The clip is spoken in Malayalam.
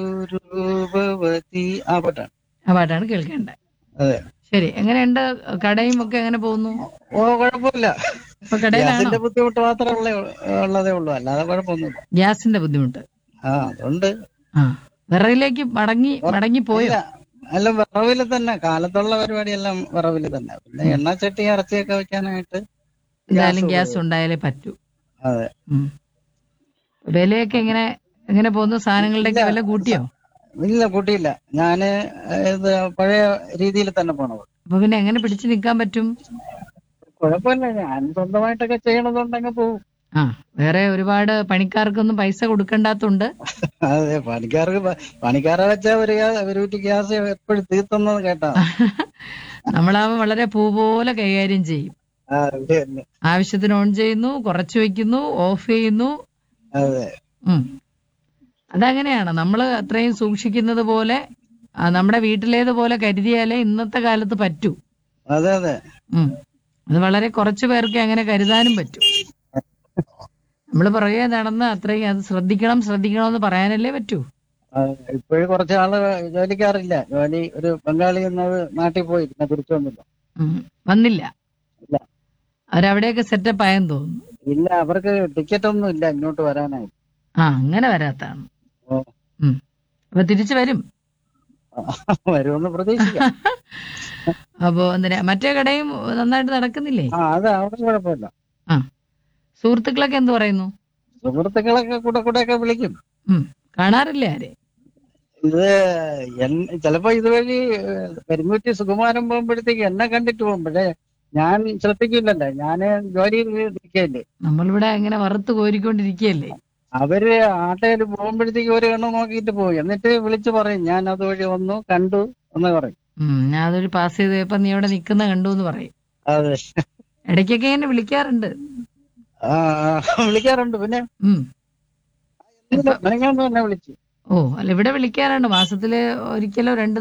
രൂപവതി ആ പാട്ടാണ് ആ പാട്ടാണ് കേൾക്കേണ്ടത് അതെ ശരി എങ്ങനെയുണ്ട് കടയും ഒക്കെ എങ്ങനെ പോകുന്നു ഓ കുഴപ്പമില്ല ഇപ്പൊ കടയിലാണോ ഗ്യാസിന്റെ ബുദ്ധിമുട്ട് മാത്രമേ ഉള്ളേ ഉള്ളതേ ഉള്ളൂ അല്ലാതെ കുഴപ്പമൊന്നുമില്ല ഗ്യാസിന്റെ ബുദ്ധിമുട്ട് ആ അതുണ്ട് ആ വിറകിലേക്ക് മടങ്ങി മടങ്ങി പോയോ ഇല്ല അല്ല വിറവില് തന്നെ കാലത്തുള്ള പരിപാടിയെല്ലാം വിറവില് തന്നെ പിന്നെ എണ്ണച്ചട്ടി ഇറച്ചിയൊക്കെ വെക്കാനായിട്ട് എന്തായാലും ഗ്യാസ് ഗ്യാസ് ഉണ്ടായാലേ പറ്റൂ അതെ ഉം. വിലയൊക്കെ എങ്ങനെ എങ്ങനെ പോകുന്നു സാധനങ്ങളുടെ ഒക്കെ വില കൂട്ടിയോ ഇല്ല കൂട്ടിയില്ല ഞാന് ഇത് പഴയ രീതിയിൽ തന്നെ പോണത് അപ്പൊ പിന്നെ എങ്ങനെ പിടിച്ചു നിൽക്കാൻ പറ്റും കുഴപ്പമില്ല ഞാൻ സ്വന്തമായിട്ടൊക്കെ ചെയ്യണതുണ്ടെങ്കിൽ പോവും ആ വേറെ ഒരുപാട് പണിക്കാർക്കൊന്നും പൈസ കൊടുക്കണ്ടാത്തോണ്ട് അതെ പണിക്കാർക്ക് പ- പണിക്കാരെ വെച്ചാൽ ഒരു ഗ്യാ- ഒരു കുറ്റി ഗ്യാസ് എപ്പോഴും തീർത്തുന്നത് കേട്ടാ നമ്മളാവുമ്പോൾ വളരെ പൂ പോലെ കൈകാര്യം ചെയ്യും ആ, ഇത് തന്നെ. ആവശ്യത്തിന് ഓൺ ചെയ്യുന്നു കുറച്ച് വെക്കുന്നു ഓഫ് ചെയ്യുന്നു അതെ ഉം. അതങ്ങനെയാണ് നമ്മൾ അത്രയും സൂക്ഷിക്കുന്നത് പോലെ ആ, നമ്മുടെ വീട്ടിലേതുപോലെ കരുതിയാലേ ഇന്നത്തെ കാലത്ത് പറ്റൂ അതെ അതെ ഉം. അത് വളരെ കുറച്ചു പേർക്ക് അങ്ങനെ കരുതാനും പറ്റും നമ്മൾ പുറകെ നടന്ന് അത്രയും അത് ശ്രദ്ധിക്കണം ശ്രദ്ധിക്കണം എന്ന് പറയാനല്ലേ പറ്റൂ ഇപ്പോഴും കുറച്ച് ആള് ജോലിക്കാറില്ല ജോലി ഒരു ബംഗാളി എന്നത് നാട്ടിൽ പോയി പിന്നെ തിരിച്ചു വന്നില്ല ഉം. വന്നില്ല ഇല്ല. അവരവിടെയൊക്കെ സെറ്റപ്പ് ആയെന്ന് തോന്നുന്നു ഇല്ല അവർക്ക് ടിക്കറ്റ് ഒന്നും ഇല്ല ഇങ്ങോട്ട് വരാനായി ആ അങ്ങനെ വരാത്താണ് ഓ. ഉം. അപ്പൊ തിരിച്ചു വരും വരുമെന്ന് പ്രതീക്ഷിക്കാം അപ്പോ എന്തിനാ മറ്റേ കടയും നന്നായിട്ട് നടക്കുന്നില്ലേ ആ അത് അവിടെ കുഴപ്പമില്ല ആ സുഹൃത്തുക്കളൊക്കെ എന്ത് പറയുന്നു സുഹൃത്തുക്കളൊക്കെ കൂടെ കൂടെ ഒക്കെ വിളിക്കും ഉം. കാണാറില്ലേ ആരെ ഇത് എൻ- ചിലപ്പോ ഇതുവഴി പെരുങ്ങൂറ്റി സുകുമാരൻ പോകുമ്പോഴത്തേക്ക് എന്നെ കണ്ടിട്ട് പോകുമ്പോഴേ ഞാൻ ശ്രദ്ധിക്കില്ലല്ലോ ഞാന് ജോലിയിൽ നിൽക്കല്ലേ നമ്മളിവിടെ ഇങ്ങനെ വറുത്ത് കോരിക്കൊണ്ടിരിക്കുകയല്ലേ അവര് ആട്ടയിൽ പോകുമ്പോഴത്തേക്ക് ഒരു കണ്ണ് നോക്കിയിട്ട് പോയി എന്നിട്ട് വിളിച്ചു പറയും ഞാൻ അതുവഴി വന്നു കണ്ടു എന്ന് പറയും ഉം ഞാൻ അതൊരു പാസ് ചെയ്ത് പോയപ്പോ നീ അവിടെ നിക്കുന്ന കണ്ടു എന്ന് പറയും അതെ ഇടയ്ക്കൊക്കെ എന്നെ വിളിക്കാറുണ്ട് ആ ആ, വിളിക്കാറുണ്ട് പിന്നെ ഉം മെനങ്ങാന്ന് തന്നെ വിളിച്ചു ഓ അല്ല ഇവിടെ വിളിക്കാറുണ്ട് മാസത്തില് ഒരിക്കലോ രണ്ട്